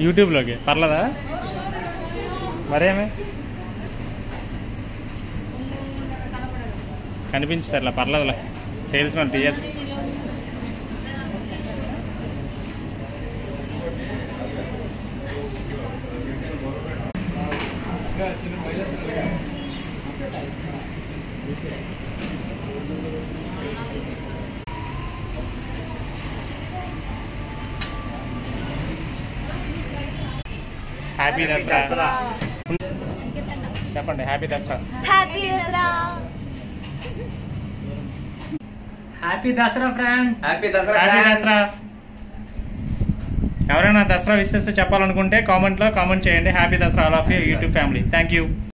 యూట్యూబ్లోకి పర్లేదా మరేమే కనిపించారులే పర్లేదులే సేల్స్ మన టీయర్స్ హ్యాపీ దసరా చెప్పండి happy Dasara happy Dasara happy Dasara friends happy Dasara happy friends. Dasara ఎవరైనా దసరా విషెస్ చెప్పాలనుకుంటే కామెంట్లో కామెంట్ చేయండి happy Dasara all of YouTube family thank you